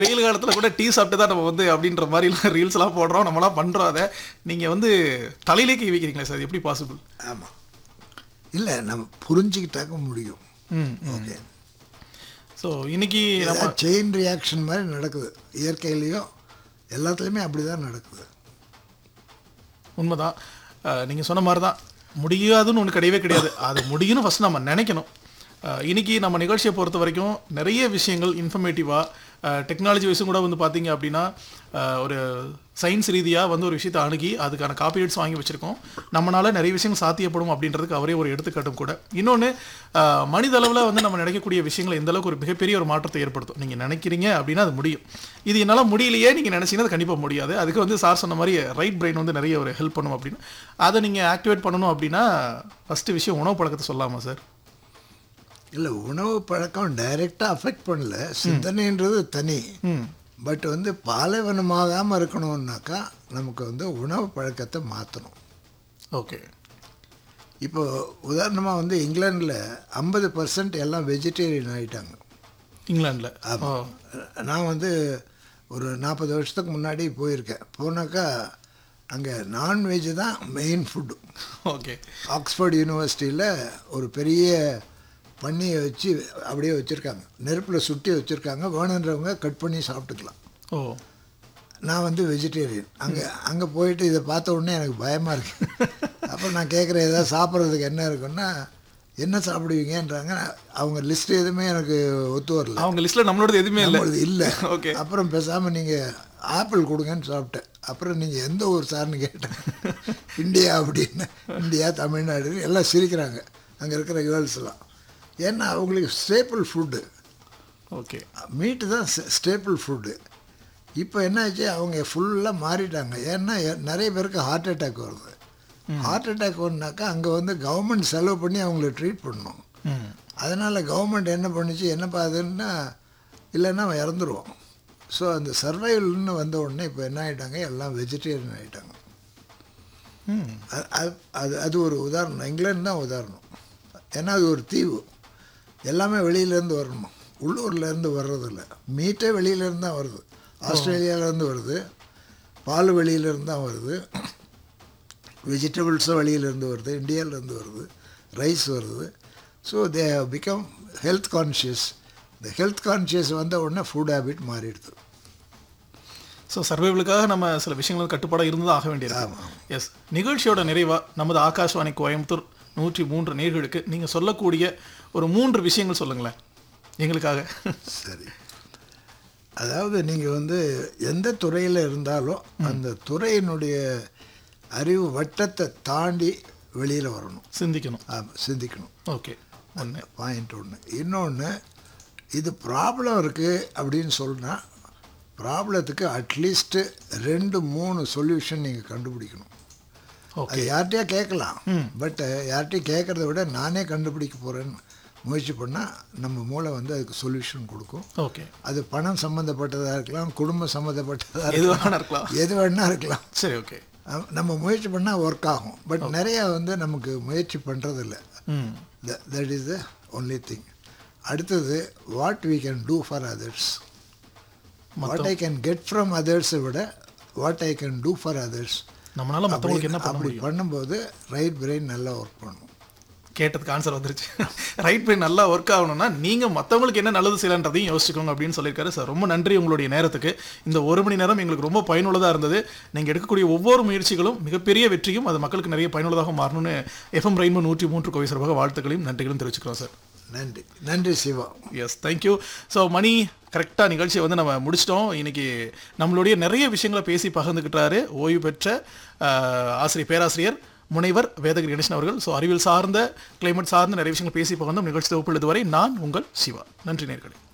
வெயில் காலத்துல கூட டீ சாப்பிட்டு தான் நம்ம வந்து அப்படின்ற மாதிரி ரீல்ஸ் எல்லாம் போடுறோம் நம்மலாம் பண்றோம் அதை நீங்க வந்து தலையிலே கை வைக்கிறீங்களா சார் எப்படி பாசிபிள் ஆமாம் இல்லை நம்ம புரிஞ்சுக்கிட்டாக்க முடியும் ம் ஓகே ஸோ இன்னைக்கு நம்ம செயின் ரியாக்ஷன் மாதிரி நடக்குது இயற்கையிலையும் எல்லாத்துலேயுமே அப்படி தான் நடக்குது உண்மைதான் அஹ், நீங்க சொன்ன மாதிரி தான் முடியாதுன்னு ஒன்று கிடையவே கிடையாது அது முடியும்னு ஃபர்ஸ்ட் நம்ம நினைக்கணும் அஹ், இன்னைக்கு நம்ம நிகழ்ச்சியை பொறுத்த வரைக்கும் நிறைய விஷயங்கள் இன்ஃபர்மேட்டிவாக டெக்னாலஜி வைஸும் கூட வந்து பார்த்தீங்க அப்படின்னா அஹ், ஒரு சயின்ஸ் ரீதியாக வந்து ஒரு விஷயத்தை அணுகி அதுக்கான காப்பிரைட்ஸ் வாங்கி வச்சிருக்கோம் நம்மளால நிறைய விஷயங்கள் சாத்தியப்படும் அப்படின்றதுக்கு அவரே ஒரு எடுத்துக்காட்டும் கூட இன்னொன்று மனிதளவில் வந்து நம்ம நினைக்கக்கூடிய விஷயங்கள் எந்த அளவுக்கு ஒரு மிகப்பெரிய ஒரு மாற்றத்தை ஏற்படுத்தும் நீங்கள் நினைக்கிறீங்க அப்படின்னா அது முடியும் இது என்னால் முடியலையே நீங்கள் நினச்சிங்கன்னா அது கண்டிப்பாக முடியாது அதுக்கு வந்து சார் சொன்ன மாதிரி ரைட் பிரெயின் வந்து நிறைய ஒரு ஹெல்ப் பண்ணும் அப்படின்னு அதை நீங்கள் ஆக்டிவேட் பண்ணணும் அப்படின்னா ஃபஸ்ட்டு விஷயம் உணவு பழக்கத்தை சொல்லாமா சார் இல்லை உணவு பழக்கம் டைரெக்டாக அஃபெக்ட் பண்ணல சிந்தனைன்றது தனி ம் பட் வந்து பாலைவனமாகாமல் இருக்கணும்னாக்கா நமக்கு வந்து உணவு பழக்கத்தை மாற்றணும் ஓகே இப்போ உதாரணமாக வந்து இங்கிலாண்டில் ஐம்பது பர்சன்ட் எல்லாம் வெஜிடேரியன் ஆகிட்டாங்க இங்கிலாண்டில் ஓ நான் வந்து ஒரு நாற்பது வருஷத்துக்கு முன்னாடி போயிருக்கேன் போனாக்கா அங்கே நான்வெஜ் தான் மெயின் ஃபுட்டு ஓகே ஆக்ஸ்ஃபோர்ட் யூனிவர்சிட்டியில் ஒரு பெரிய பண்ணியை வச்சு அப்படியே வச்சுருக்காங்க நெருப்பில் சுட்டி வச்சுருக்காங்க வேணுன்றவங்க கட் பண்ணி சாப்பிட்டுக்கலாம் ஓ நான் வந்து வெஜிடேரியன் அங்கே அங்கே போயிட்டு இதை பார்த்த உடனே எனக்கு பயமாக இருக்கு அப்புறம் நான் கேட்குறேன் ஏதாவது சாப்பிட்றதுக்கு என்ன இருக்குன்னா என்ன சாப்பிடுவீங்கன்றாங்க அவங்க லிஸ்ட் எதுவுமே எனக்கு ஒத்து வரல அவங்க லிஸ்ட்டில் நம்மளோடது எதுவுமே இல்லை நம்மளது இல்லை ஓகே அப்புறம் பேசாமல் நீங்கள் ஆப்பிள் கொடுங்கன்னு சாப்பிட்டேன் அப்புறம் நீங்கள் எந்த ஊர் சார்னு கேட்டேன் இந்தியா அப்படின்னு இந்தியா தமிழ்நாடு எல்லாம் சிரிக்கிறாங்க அங்கே இருக்கிற கேர்ள்ஸ்லாம் ஏன்னா அவங்களுக்கு ஸ்டேப்பிள் ஃபுட்டு ஓகே மீட்டு தான் ஸ்டேப்பிள் ஃபுட்டு இப்போ என்னாச்சு அவங்க ஃபுல்லாக மாறிட்டாங்க ஏன்னா எ- நிறைய பேருக்கு ஹார்ட் அட்டாக் வருது ஹார்ட் அட்டாக் வருனாக்கா அங்கே வந்து கவர்மெண்ட் செலவு பண்ணி அவங்கள ட்ரீட் பண்ணணும் ம் அதனால் கவர்மெண்ட் என்ன பண்ணுச்சு என்னப்பா அதுன்னா இல்லைன்னா அவன் இறந்துருவான் ஸோ அந்த சர்வைவல்னு வந்த உடனே இப்போ என்ன ஆகிட்டாங்க எல்லாம் வெஜிடேரியன் ஆகிட்டாங்க ம் அது அது- அது அது ஒரு உதாரணம் இங்கிலாந்து தான் உதாரணம் ஏன்னா அது ஒரு தீவு எல்லாமே வெளியிலேருந்து வரணும் உள்ளூர்லேருந்து வர்றதில்ல மீட்டே வெளியிலேருந்து தான் வருது ஆஸ்திரேலியாவிலேருந்து வருது பால் வெளியிலேருந்து தான் வருது வெஜிடபிள்ஸும் வெளியிலேருந்து வருது இந்தியாவிலேருந்து வருது ரைஸ் வருது so they have become health conscious இந்த ஹெல்த் கான்ஷியஸ் வந்த உடனே ஃபுட் ஹேபிட் மாறிடுது ஸோ சர்வைவலுக்காக நம்ம சில விஷயங்கள் கட்டுப்பாடாக இருந்து ஆக வேண்டியது எஸ் நிகழ்ச்சியோட நிறைவா நமது ஆகாஷ்வாணி கோயம்புத்தூர் நூற்றி மூன்று நேர்களுக்கு நீங்கள் சொல்லக்கூடிய ஒரு மூன்று விஷயங்கள் சொல்லுங்களேன் எங்களுக்காக சரி அதாவது நீங்கள் வந்து எந்த துறையில் இருந்தாலும் அந்த துறையினுடைய அறிவு வட்டத்தை தாண்டி வெளியில் வரணும் சிந்திக்கணும் ஆமா, சிந்திக்கணும் ஓகே ஒன்று பாயிண்ட் ஒன்று இன்னொன்று இது ப்ராப்ளம் இருக்குது அப்படின்னு சொன்னால் ப்ராப்ளத்துக்கு அட்லீஸ்ட்டு ரெண்டு மூணு சொல்யூஷன் நீங்கள் கண்டுபிடிக்கணும் ஓகே அது யார்கிட்டயா கேட்கலாம் பட் யார்கிட்டயும் கேட்குறத விட நானே கண்டுபிடிக்க போகிறேன்னு முயற்சி பண்ணால் நம்ம மூளை வந்து அதுக்கு சொல்யூஷன் கொடுக்கும் ஓகே அது பணம் சம்மந்தப்பட்டதாக இருக்கலாம் குடும்பம் சம்மந்தப்பட்டதாக எது இருக்கலாம் வேணா இருக்கலாம் எது வேணா இருக்கலாம் சரி ஓகே அஹ் நம்ம முயற்சி பண்ணால் ஒர்க் ஆகும் பட் நிறையா வந்து நமக்கு முயற்சி பண்ணுறதில்ல hmm that is the only thing அடுத்தது what we can do for others what I can get from அதர்ஸை விட what I can do for others நம்மளால மற்றவங்களுக்கு என்ன பண்ண அப்படி முடியும் பண்ணும்போது ரைட் பிரெயின் நல்லா ஒர்க் பண்ணும் கேட்டதுக்கு ஆன்சர் வந்துருச்சு ரைட் பிரெயின் நல்லா ஒர்க் ஆகணும்னா நீங்கள் மற்றவங்களுக்கு என்ன நல்லது செய்யலான்றதையும் யோசிச்சுக்கோங்க அப்படின்னு சொல்லியிருக்காரு சார் ரொம்ப நன்றி உங்களுடைய நேரத்துக்கு இந்த ஒரு மணி நேரம் எங்களுக்கு ரொம்ப பயனுள்ளதாக இருந்தது நீங்கள் எடுக்கக்கூடிய ஒவ்வொரு முயற்சிகளும் மிகப்பெரிய வெற்றியும் அது மக்களுக்கு நிறைய பயனுள்ளதாக மாறணும்னு எஃப்எம் ரெயின்போ நூற்றி மூன்று கோவை சார்பாக வாழ்த்துக்களையும் நன்றிகளும் தெரிவிச்சுக்கிறோம் சார் நன்றி நன்றி Siva yes thank you so Mani கரெக்டாக நிகழ்ச்சியை வந்து நம்ம முடிச்சிட்டோம் இன்னைக்கு நம்மளுடைய நிறைய விஷயங்களை பேசி பகிர்ந்துக்கிட்டாரு ஓய்வு பெற்ற ஆஹ், ஆசிரியர் பேராசிரியர் முனைவர் வேதகிரி கணேசன் அவர்கள் ஸோ அறிவியல் சார்ந்த கிளைமேட் சார்ந்த நிறைய விஷயங்கள் பேசி பகிர்ந்தோம் நிகழ்ச்சி தொகுப்பில் இதுவரை நான் உங்கள் சிவா நன்றி நேர்களே